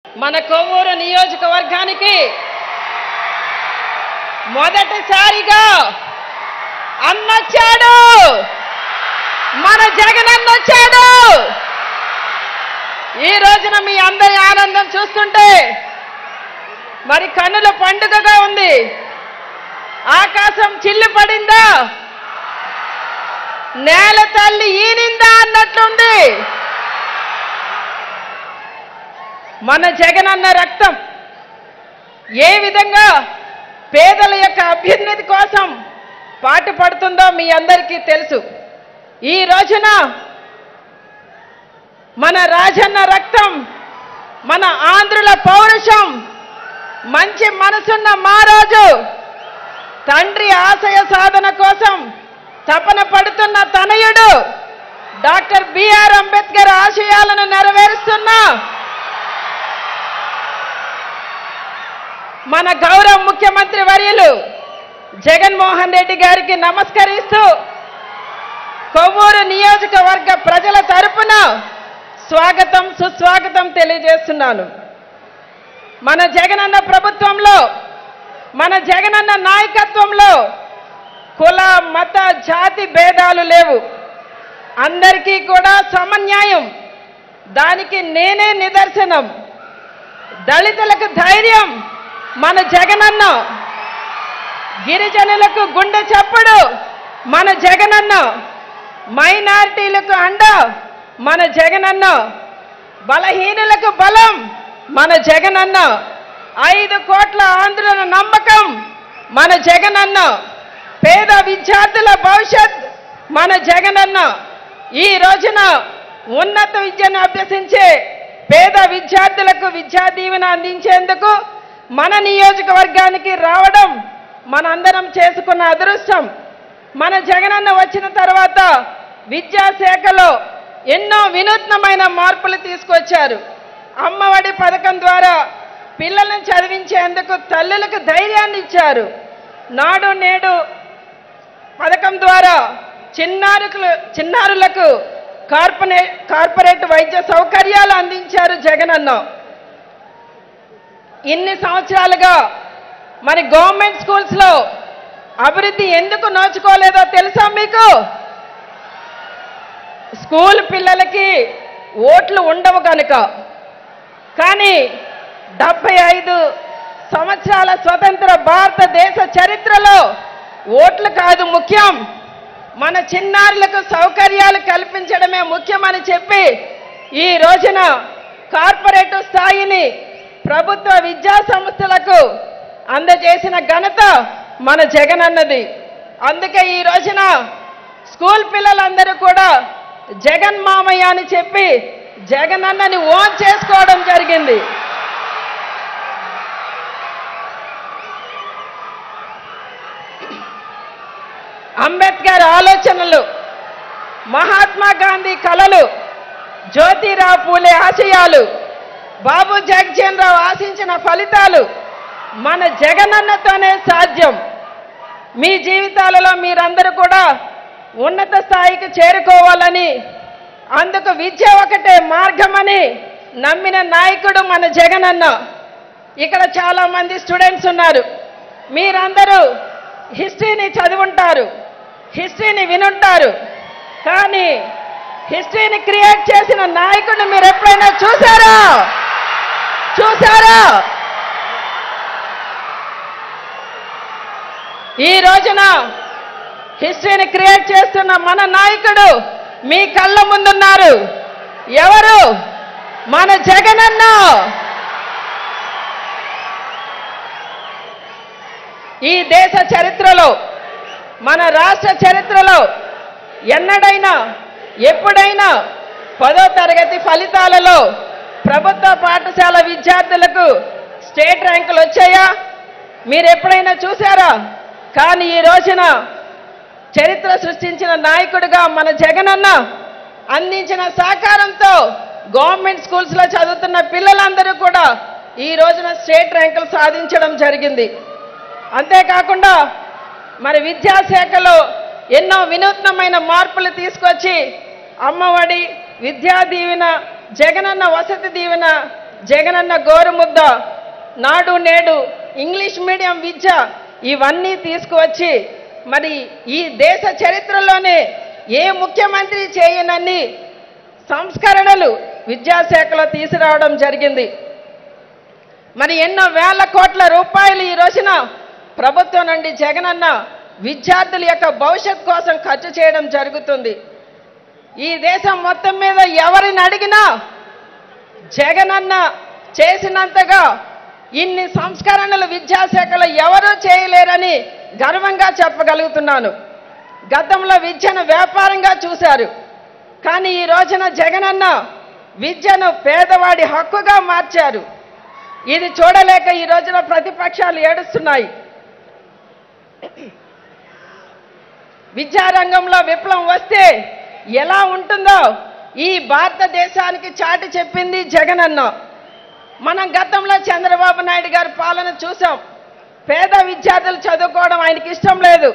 మన కొవ్వూరు నియోజకవర్గానికి మొదటిసారిగా అన్నొచ్చాడు మన జగనన్న వచ్చాడు ఈ రోజున మీ అందరి ఆనందం చూస్తుంటే మరి కన్నుల పండుగగా ఉంది ఆకాశం చిల్లు పడిందా నేల తల్లి ఈనిందా అన్నట్లుంది మన జగనన్న రక్తం ఏ విధంగా పేదల యొక్క అభ్యున్నతి కోసం పాటు పడుతుందో మీ అందరికీ తెలుసు ఈ రోజున మన రాజన్న రక్తం మన ఆంధ్రుల పౌరుషం మంచి మనసున్న మహారాజు తండ్రి ఆశయ సాధన కోసం తపన పడుతున్న తనయుడు డాక్టర్ బిఆర్ అంబేద్కర్ ఆశయాలను నెరవేరుస్తున్న మన గౌరవ ముఖ్యమంత్రి వర్యులు జగన్మోహన్ రెడ్డి గారికి నమస్కరిస్తూ కొవ్వూరు నియోజకవర్గ ప్రజల తరపున స్వాగతం సుస్వాగతం తెలియజేస్తున్నాను మన జగనన్న ప్రభుత్వంలో మన జగనన్న నాయకత్వంలో కుల మత జాతి భేదాలు లేవు అందరికీ కూడా సమన్యాయం దానికి నేనే నిదర్శనం దళితులకు ధైర్యం మన జగనన్న గిరిజనులకు గుండె చప్పుడు మన జగనన్న మైనారిటీలకు అండ మన జగనన్న బలహీనులకు బలం మన జగనన్న ఐదు కోట్ల ఆంధ్రుల నమ్మకం మన జగనన్న పేద విద్యార్థుల భవిష్యత్ మన జగనన్న ఈ రోజున ఉన్నత విద్యను అభ్యసించే పేద విద్యార్థులకు విద్యా దీవెన అందించేందుకు మన నియోజకవర్గానికి రావడం మనందరం చేసుకున్న అదృష్టం మన జగనన్న వచ్చిన తర్వాత విద్యాశాఖలో ఎన్నో వినూత్నమైన మార్పులు తీసుకొచ్చారు అమ్మఒడి పథకం ద్వారా పిల్లలను చదివించేందుకు తల్లులకు ధైర్యాన్ని ఇచ్చారు నాడు నేడు పథకం ద్వారా చిన్నారులకు చిన్నారులకు కార్పొరే కార్పొరేట్ వైద్య సౌకర్యాలు అందించారు జగనన్న ఇన్ని సంవత్సరాలుగా మరి గవర్నమెంట్ స్కూల్స్ లో అభివృద్ధి ఎందుకు నోచుకోలేదో తెలుసా మీకు స్కూల్ పిల్లలకి ఓట్లు ఉండవు కనుక కానీ డెబ్బై ఐదు సంవత్సరాల స్వతంత్ర భారతదేశ చరిత్రలో ఓట్లు కాదు ముఖ్యం మన చిన్నారులకు సౌకర్యాలు కల్పించడమే ముఖ్యమని చెప్పి ఈ రోజున కార్పొరేట్ స్థాయిని ప్రభుత్వ విద్యా సంస్థలకు అందజేసిన ఘనత మన జగనన్నది అందుకే ఈ రోజున స్కూల్ పిల్లలందరూ కూడా జగన్ మామయ్య అని చెప్పి జగనన్నని ఓన్ చేసుకోవడం జరిగింది అంబేద్కర్ ఆలోచనలు మహాత్మా గాంధీ కలలు జ్యోతిరావు పూలే ఆశయాలు బాబు జగజీవన్ రావు ఆశించిన ఫలితాలు మన జగనన్నతోనే సాధ్యం మీ జీవితాలలో మీరందరూ కూడా ఉన్నత స్థాయికి చేరుకోవాలని అందుకు విద్య ఒకటే మార్గమని నమ్మిన నాయకుడు మన జగనన్న ఇక్కడ చాలా మంది స్టూడెంట్స్ ఉన్నారు మీరందరూ హిస్టరీని చదివుంటారు హిస్టరీని వినుంటారు కానీ హిస్టరీని క్రియేట్ చేసిన నాయకుడిని మీరు ఎప్పుడైనా చూసారా చూసారా ఈ రోజున హిస్టరీని క్రియేట్ చేస్తున్న మన నాయకుడు మీ కళ్ళ ముందున్నారు ఎవరు మన జగనన్న ఈ దేశ చరిత్రలో మన రాష్ట్ర చరిత్రలో ఎన్నడైనా ఎప్పుడైనా పదో తరగతి ఫలితాలలో ప్రభుత్వ పాఠశాల విద్యార్థులకు స్టేట్ ర్యాంకులు వచ్చాయా మీరు ఎప్పుడైనా చూసారా కానీ ఈ రోజున చరిత్ర సృష్టించిన నాయకుడిగా మన జగనన్న అందించిన సహకారంతో గవర్నమెంట్ స్కూల్స్లో చదువుతున్న పిల్లలందరూ కూడా ఈ రోజున స్టేట్ ర్యాంకులు సాధించడం జరిగింది అంతేకాకుండా మరి విద్యాశాఖలో ఎన్నో వినూత్నమైన మార్పులు తీసుకొచ్చి అమ్మఒడి విద్యా దీవెన జగనన్న వసతి దీవెన జగనన్న గోరుముద్ద నాడు నేడు ఇంగ్లీష్ మీడియం విద్య ఇవన్నీ తీసుకువచ్చి మరి ఈ దేశ చరిత్రలోనే ఏ ముఖ్యమంత్రి చేయనన్ని సంస్కరణలు విద్యాశాఖలో తీసుకురావడం జరిగింది మరి ఎన్నో వేల కోట్ల రూపాయలు ఈ రోజున ప్రభుత్వం నుండి జగనన్న విద్యార్థుల యొక్క భవిష్యత్ కోసం ఖర్చు చేయడం జరుగుతుంది ఈ దేశం మొత్తం మీద ఎవరిని అడిగినా జగనన్న చేసినంతగా ఇన్ని సంస్కరణలు విద్యాశాఖలో ఎవరూ చేయలేరని గర్వంగా చెప్పగలుగుతున్నాను గతంలో విద్యను వ్యాపారంగా చూశారు కానీ ఈ రోజున జగనన్న విద్యను పేదవాడి హక్కుగా మార్చారు ఇది చూడలేక ఈ రోజున ప్రతిపక్షాలు ఏడుస్తున్నాయి విద్యారంగంలో విప్లవం వస్తే ఎలా ఉంటుందో ఈ భారతదేశానికి చాటి చెప్పింది జగనన్న మనం గతంలో చంద్రబాబు నాయుడు గారి పాలన చూసాం పేద విద్యార్థులు చదువుకోవడం ఆయనకి ఇష్టం లేదు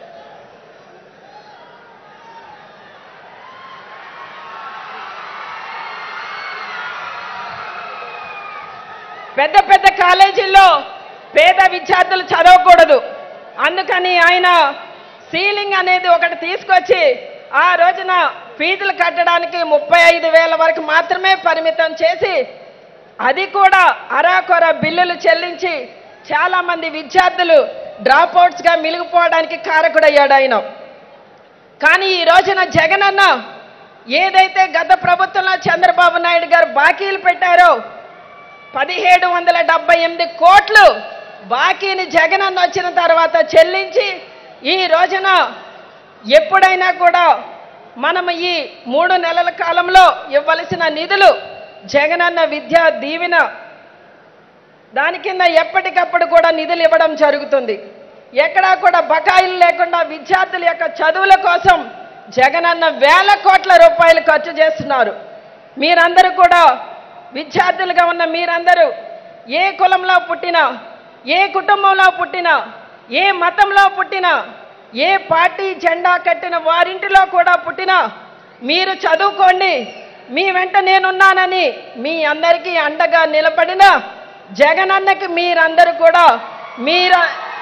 పెద్ద పెద్ద కాలేజీల్లో పేద విద్యార్థులు చదవకూడదు అందుకని ఆయన సీలింగ్ అనేది ఒకటి తీసుకొచ్చి ఆ రోజున ఫీజులు కట్టడానికి ముప్పై ఐదు వేల వరకు మాత్రమే పరిమితం చేసి అది కూడా అరాకొర బిల్లులు చెల్లించి చాలా మంది విద్యార్థులు డ్రాప్అవుట్స్గా మిలిగిపోవడానికి కారకుడయ్యాడు ఆయన కానీ ఈ రోజున జగనన్న ఏదైతే గత ప్రభుత్వంలో చంద్రబాబు నాయుడు గారు బాకీలు పెట్టారో పదిహేడు వందల డెబ్బై ఎనిమిది కోట్లు బాకీని జగనన్న వచ్చిన తర్వాత చెల్లించి ఈ రోజున ఎప్పుడైనా కూడా మనం ఈ మూడు నెలల కాలంలో ఇవ్వవలసిన నిధులు జగనన్న విద్యా దీవెన దాని కింద ఎప్పటికప్పుడు కూడా నిధులు ఇవ్వడం జరుగుతుంది ఎక్కడా కూడా బకాయిలు లేకుండా విద్యార్థుల యొక్క చదువుల కోసం జగనన్న వేల కోట్ల రూపాయలు ఖర్చు చేస్తున్నారు మీరందరూ కూడా విద్యార్థులుగా ఉన్న మీరందరూ ఏ కులంలో పుట్టినా ఏ కుటుంబంలో పుట్టినా ఏ మతంలో పుట్టినా ఏ పార్టీ జెండా కట్టిన వారింటిలో కూడా పుట్టినా మీరు చదువుకోండి మీ వెంట నేనున్నానని మీ అందరికీ అండగా నిలబడిన జగనన్నకి మీరందరూ కూడా మీర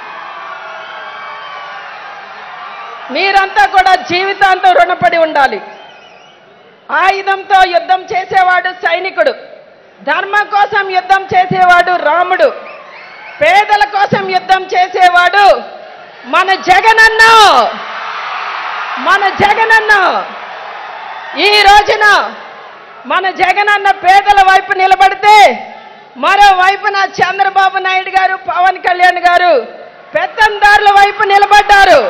మీరంతా కూడా జీవితాంతం రుణపడి ఉండాలి ఆయుధంతో యుద్ధం చేసేవాడు సైనికుడు ధర్మం కోసం యుద్ధం చేసేవాడు రాముడు పేదల కోసం యుద్ధం చేసేవాడు మన జగనన్న మన జగనన్న ఈ రోజున మన జగనన్న పేదల వైపు నిలబడితే మరో వైపున చంద్రబాబు నాయుడు గారు పవన్ కళ్యాణ్ గారు పెత్తందారుల వైపు నిలబడ్డారు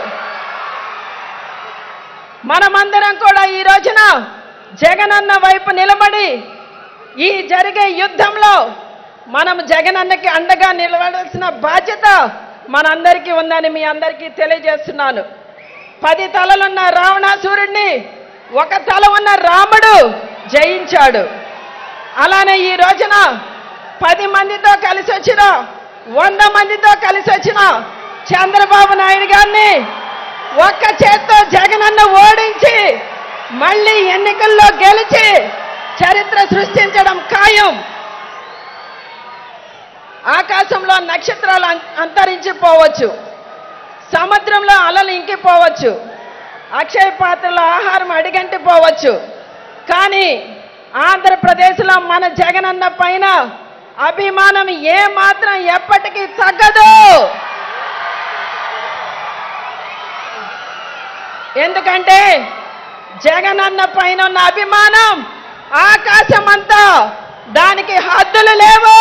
మనమందరం కూడా ఈ రోజున జగనన్న వైపు నిలబడి ఈ జరిగే యుద్ధంలో మనం జగనన్నకి అండగా నిలబడాల్సిన బాధ్యత మనందరికీ ఉందని మీ అందరికీ తెలియజేస్తున్నాను పది తలలున్న రావణాసురుణ్ణి ఒక తల ఉన్న రాముడు జయించాడు అలానే ఈ రోజున పది మందితో కలిసి వచ్చిన వంద మందితో కలిసి వచ్చిన చంద్రబాబు నాయుడు గారిని ఒక్క చేత్తో జగనన్న ఓడించి మళ్ళీ ఎన్నికల్లో గెలిచి చరిత్ర సృష్టించడం ఖాయం ఆకాశంలో నక్షత్రాలు అం- అంతరించిపోవచ్చు సముద్రంలో అలలు ఇంకిపోవచ్చు అక్షయ పాత్రలో ఆహారం అడిగంటిపోవచ్చు కానీ ఆంధ్రప్రదేశ్లో మన జగనన్న పైన అభిమానం ఏ మాత్రం ఎప్పటికీ తగ్గదు ఎందుకంటే జగనన్న పైన ఉన్న అభిమానం ఆకాశం అంతా దానికి హద్దులు లేవు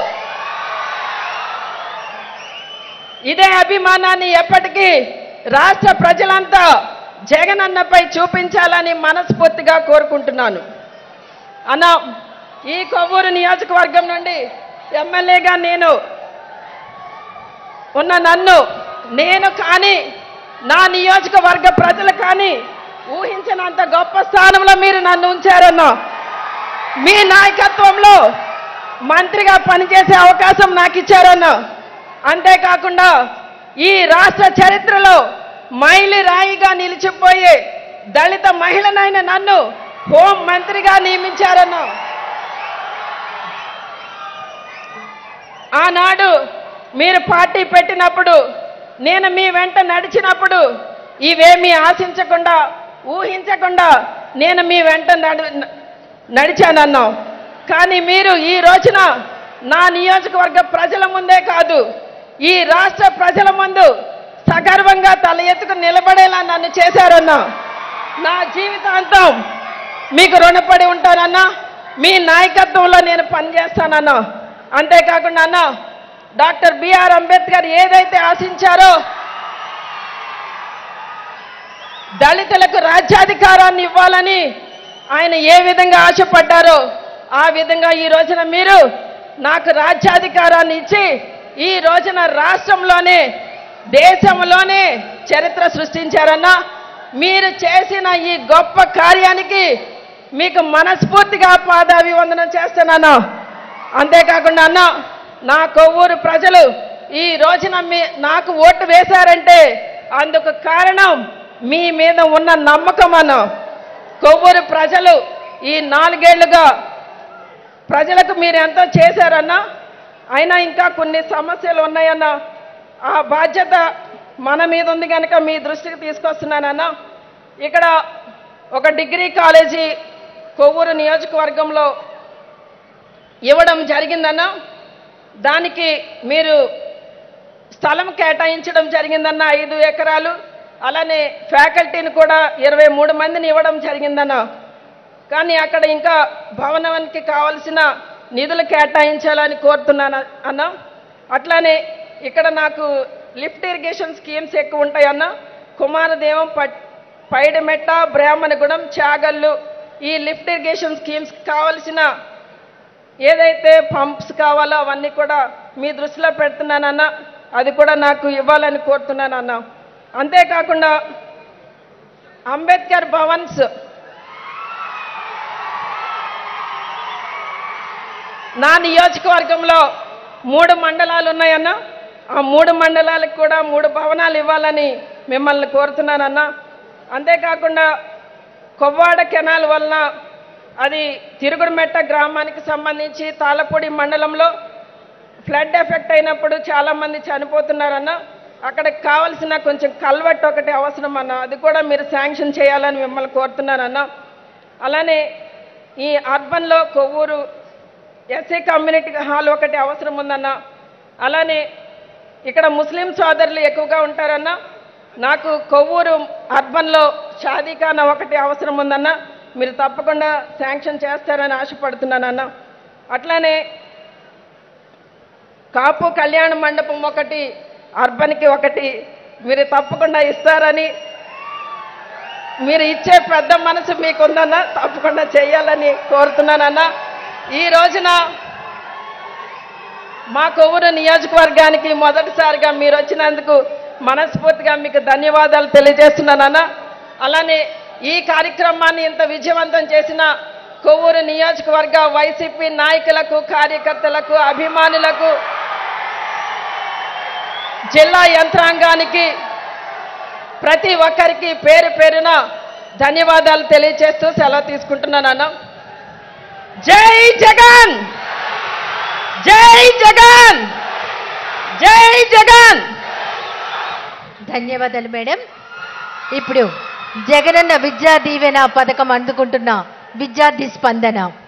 ఇదే అభిమానాన్ని ఎప్పటికీ రాష్ట్ర ప్రజలంతా జగనన్నపై చూపించాలని మనస్ఫూర్తిగా కోరుకుంటున్నాను అన్న ఈ కొవ్వూరు నియోజకవర్గం నుండి ఎమ్మెల్యేగా నేను ఉన్న నన్ను నేను కానీ నా నియోజకవర్గ ప్రజలు కానీ ఊహించినంత గొప్ప స్థానంలో మీరు నన్ను ఉంచారన్న మీ నాయకత్వంలో మంత్రిగా పనిచేసే అవకాశం నాకు ఇచ్చారన్న అంతేకాకుండా ఈ రాష్ట్ర చరిత్రలో మైలి రాయిగా నిలిచిపోయే దళిత మహిళనైన నన్ను హోం మంత్రిగా నియమించారన్న ఆనాడు మీరు పార్టీ పెట్టినప్పుడు నేను మీ వెంట నడిచినప్పుడు ఇవేమీ ఆశించకుండా ఊహించకుండా నేను మీ వెంట నడి నడిచానన్నాం కానీ మీరు ఈ రోజున నా నియోజకవర్గ ప్రజల ముందే కాదు ఈ రాష్ట్ర ప్రజల ముందు సగర్వంగా తల ఎత్తుకు నిలబడేలా నన్ను చేశారన్నా నా జీవితాంతం మీకు రుణపడి ఉంటానన్నా మీ నాయకత్వంలో నేను పనిచేస్తానన్నా అంతేకాకుండా అన్న డాక్టర్ బిఆర్ అంబేద్కర్ ఏదైతే ఆశించారో దళితులకు రాజ్యాధికారాన్ని ఇవ్వాలని ఆయన ఏ విధంగా ఆశపడ్డారో ఆ విధంగా ఈ రోజున మీరు నాకు రాజ్యాధికారాన్ని ఇచ్చి ఈ రోజున రాష్ట్రంలోనే దేశంలోనే చరిత్ర సృష్టించారన్నా మీరు చేసిన ఈ గొప్ప కార్యానికి మీకు మనస్ఫూర్తిగా పాదాభివందనం చేస్తున్నాను అంతేకాకుండా అన్న నా కొవ్వూరు ప్రజలు ఈ రోజున మీ నాకు ఓటు వేశారంటే అందుకు కారణం మీ మీద ఉన్న నమ్మకం అన్న కొవ్వూరు ప్రజలు ఈ నాలుగేళ్లుగా ప్రజలకు మీరు ఎంతో చేశారన్నా అయినా ఇంకా కొన్ని సమస్యలు ఉన్నాయన్న ఆ బాధ్యత మన మీద ఉంది కనుక మీ దృష్టికి తీసుకొస్తున్నానన్నా ఇక్కడ ఒక డిగ్రీ కాలేజీ కొవ్వూరు నియోజకవర్గంలో ఇవ్వడం జరిగిందన్న దానికి మీరు స్థలం కేటాయించడం జరిగిందన్న ఐదు ఎకరాలు అలానే ఫ్యాకల్టీని కూడా ఇరవై మూడు మందిని ఇవ్వడం జరిగిందన్న కానీ అక్కడ ఇంకా భవనానికి కావలసిన నిధులు కేటాయించాలని కోరుతున్నాను అన్న అట్లానే ఇక్కడ నాకు లిఫ్ట్ ఇరిగేషన్ స్కీమ్స్ ఎక్కువ ఉంటాయన్న కుమారదేవం పట్ పైడమెట్ట బ్రాహ్మణగూడెం చాగల్లు ఈ లిఫ్ట్ ఇరిగేషన్ స్కీమ్స్ కావలసిన ఏదైతే పంప్స్ కావాలో అవన్నీ కూడా మీ దృష్టిలో పెడుతున్నానన్న అది కూడా నాకు ఇవ్వాలని కోరుతున్నానన్న అంతేకాకుండా అంబేద్కర్ భవన్స్ నా నియోజకవర్గంలో మూడు మండలాలు ఉన్నాయన్న ఆ మూడు మండలాలకు కూడా మూడు భవనాలు ఇవ్వాలని మిమ్మల్ని కోరుతున్నానన్న అంతేకాకుండా కొవ్వాడ కెనాల్ వలన అది తిరుగుడుమెట్ట గ్రామానికి సంబంధించి తాళపూడి మండలంలో ఫ్లడ్ ఎఫెక్ట్ అయినప్పుడు చాలామంది చనిపోతున్నారన్న అక్కడికి కావలసిన కొంచెం కల్వెట్ ఒకటి అవసరం అన్న అది కూడా మీరు శాంక్షన్ చేయాలని మిమ్మల్ని కోరుతున్నానన్న అలానే ఈ అర్బన్లో కొవ్వూరు ఎస్సీ కమ్యూనిటీ హాల్ ఒకటి అవసరం ఉందన్న అలానే ఇక్కడ ముస్లిం సోదరులు ఎక్కువగా ఉంటారన్న నాకు కొవ్వూరు అర్బన్లో షాదీఖానా ఒకటి అవసరం ఉందన్న మీరు తప్పకుండా శాంక్షన్ చేస్తారని ఆశపడుతున్నానన్న అట్లానే కాపు కళ్యాణ మండపం ఒకటి అర్బన్కి ఒకటి మీరు తప్పకుండా ఇస్తారని మీరు ఇచ్చే పెద్ద మనసు మీకుందన్న తప్పకుండా చేయాలని కోరుతున్నానన్న ఈ రోజున మా కొవ్వూరు నియోజకవర్గానికి మొదటిసారిగా మీరు వచ్చినందుకు మనస్ఫూర్తిగా మీకు ధన్యవాదాలు తెలియజేస్తున్నానన్న అలానే ఈ కార్యక్రమాన్ని ఇంత విజయవంతం చేసిన కొవ్వూరు నియోజకవర్గ వైసీపీ నాయకులకు కార్యకర్తలకు అభిమానులకు జిల్లా యంత్రాంగానికి ప్రతి ఒక్కరికి పేరు పేరున ధన్యవాదాలు తెలియజేస్తూ సెలవు తీసుకుంటున్నానన్న జై జగన్ జై జగన్ జై జగన్ ధన్యవాదాలు మేడం ఇప్పుడు జగనన్న విద్యా దీవెన పథకం అందుకుంటున్న విద్యార్థి స్పందన